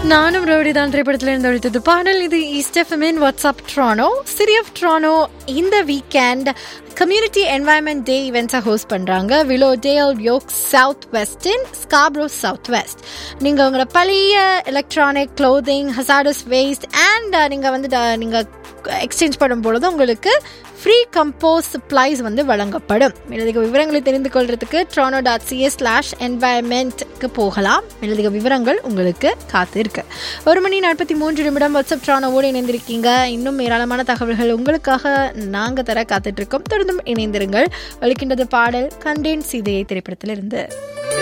நானும் ரவுடி தான் திரைப்படத்தில் இருந்து ஒழித்தது பாடல் இது ஈஸ்ட் எஃப்எம்இன் WhatsApp Toronto city of Toronto இந்த வீக்கெண்ட் கம்யூனிட்டி என்வாயன்மெண்ட் டே இவெண்ட்ஸை ஹோஸ்ட் பண்ணுறாங்க விலோ டேல் யோக் சவுத் வெஸ்டின் ஸ்காப்ரோ சவுத் வெஸ்ட் நீங்கள் உங்களோட பழைய electronic clothing hazardous waste and நீங்கள் வந்து நீங்கள் எக்ஸ்சேஞ்ச் பண்ணும் பொழுது உங்களுக்கு ஃப்ரீ கம்போஸ் சப்ளைஸ் வந்து வழங்கப்படும் மேலதிக விவரங்களை தெரிந்து கொள்றதுக்கு ட்ரானோ டாட் சிஎஸ் ஸ்லாஷ் என்வாயன்மெண்ட்க்கு போகலாம் மேலதிக விவரங்கள் உங்களுக்கு காத்திருக்கு ஒரு மணி நாற்பத்தி மூன்று நிமிடம் வாட்ஸ்அப் ட்ரானோவோடு இணைந்திருக்கீங்க இன்னும் ஏராளமான தகவல்கள் உங்களுக்காக நாங்கள் தர காத்துட்ருக்கோம் தொடர்ந்தும் இணைந்திருங்கள் ஒழிக்கின்றது பாடல் கண்டேன் சீதையை திரைப்படத்திலிருந்து